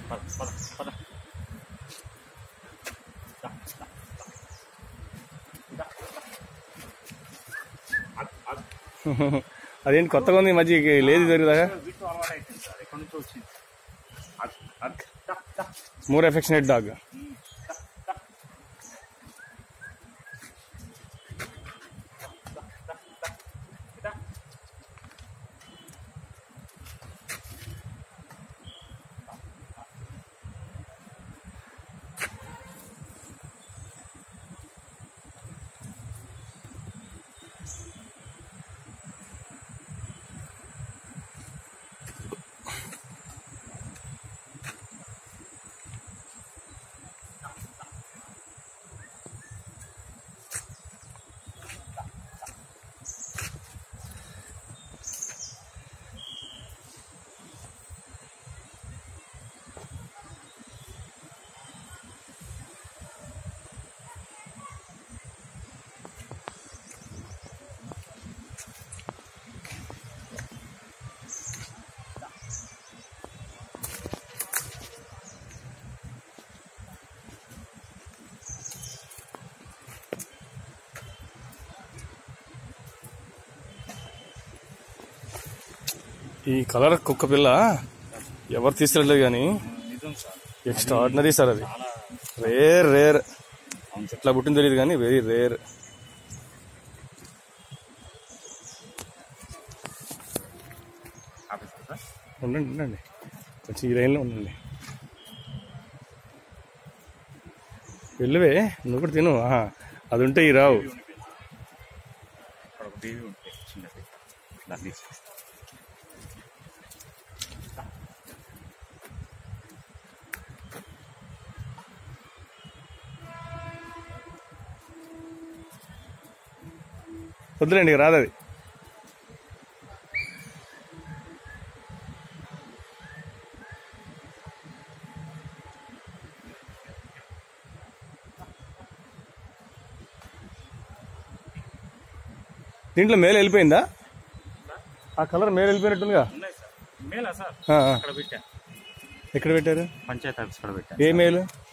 పద పద పద దా, దా, దా. దా, దా. ఆగు, ఆగు. అదేంటి కొత్తగా ఉంది ఈ మధ్య ఇక లేదు జరుగుదా వీటితో అలవాటు అయిపోయింది సార్ ఎక్కడి నుంచో వచ్చింది ఆగు, ఆగు. దా, దా. మోర్ ఎఫెక్షనేట్ డాగ్ దా. ఈ కలర్ కుక్క పిల్ల ఎవరు తీసుకెళ్ళలేదు కానీ నిజం సార్ ఎక్స్ట్రా ఆర్డినరీ సార్ అది చాలా రేర్ రేర్ అవును సార్ ఎట్లా పుట్టింది తెలియదు కానీ వెరీ రేర్ ఆపేస్తారు సార్ ఉండండి ఉండండి కొంచెం ఈ లైన్లో ఉండండి వెళ్ళవే నువ్వు కూడా తిను ఆహా, అది ఉంటే ఈ రావు బేబీ ఉండిపోయింది ఇక్కడ ఒక బేబీ ఉంటే చిన్నది దాన్ని తీసుకొస్తా వద్దులేండి ఇక రాదు అది దీంట్లో మేలు వెళ్ళిపోయిందా ఆ కలర్ మేలు వెళ్ళిపోయినట్టుందిగా ఉన్నాయి సార్ మేలా సార్ ఆ, ఆ. అక్కడ పెట్టా ఎక్కడ పెట్టారు పంచాయతీ ఆఫీస్ కూడా పెట్టా ఏ మేలు